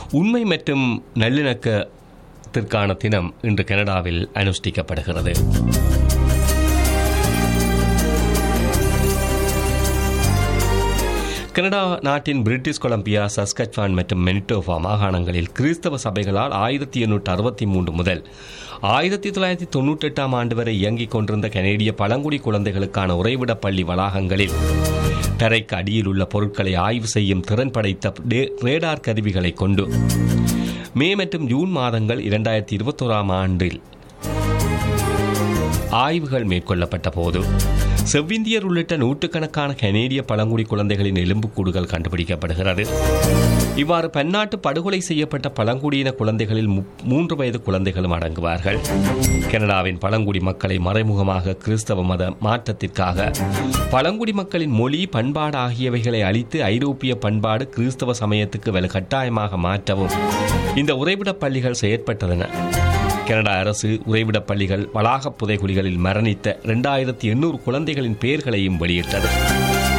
உண்மை மற்றும் நல்லிணக்கத்திற்கான தினம் இன்று கனடாவில் அனுஷ்டிக்கப்படுகிறது கனடா நாட்டின் பிரிட்டிஷ் கொலம்பியா சஸ்கச்வான் மற்றும் மெனிட்டோவா மாகாணங்களில் கிறிஸ்தவ சபைகளால் ஆயிரத்தி எண்ணூற்று அறுபத்தி மூன்று முதல் ஆயிரத்தி தொள்ளாயிரத்தி தொன்னூற்றி எட்டாம் ஆண்டு வரை இயங்கிக் கொண்டிருந்த கனேடிய பழங்குடி குழந்தைகளுக்கான உறைவிட பள்ளி வளாகங்களில் தரைக்கு அடியில் உள்ள பொருட்களை ஆய்வு செய்யும் திறன் படைத்த டே- ரேடார் கருவிகளை கொண்டு மே மற்றும் ஜூன் மாதங்கள் இரண்டாயிரத்தி இருபத்தோராம் ஆண்டில் ஆய்வுகள் மேற்கொள்ளப்பட்ட போது செவ்விந்தியர் உள்ளிட்ட நூற்றுக்கணக்கான கனேடிய பழங்குடி குழந்தைகளின் எலும்புக்கூடுகள் கண்டுபிடிக்கப்படுகிறது இவ்வாறு பன்னாட்டு படுகொலை செய்யப்பட்ட பழங்குடியின குழந்தைகளில் மு- மூன்று வயது குழந்தைகளும் அடங்குவார்கள் கனடாவின் பழங்குடி மக்களை மறைமுகமாக கிறிஸ்தவ மத மாற்றத்திற்காக பழங்குடி மக்களின் மொழி பண்பாடு ஆகியவைகளை அழித்து ஐரோப்பிய பண்பாடு கிறிஸ்தவ சமயத்துக்கு வலு கட்டாயமாக மாற்றவும் இந்த உறைவிட பள்ளிகள் செயற்பட்டதன கனடா அரசு உறைவிடப் பள்ளிகள் வளாகப் புதைகுழிகளில் மரணித்த இரண்டாயிரத்தி எண்ணூறு குழந்தைகளின் பெயர்களையும் வெளியிட்டது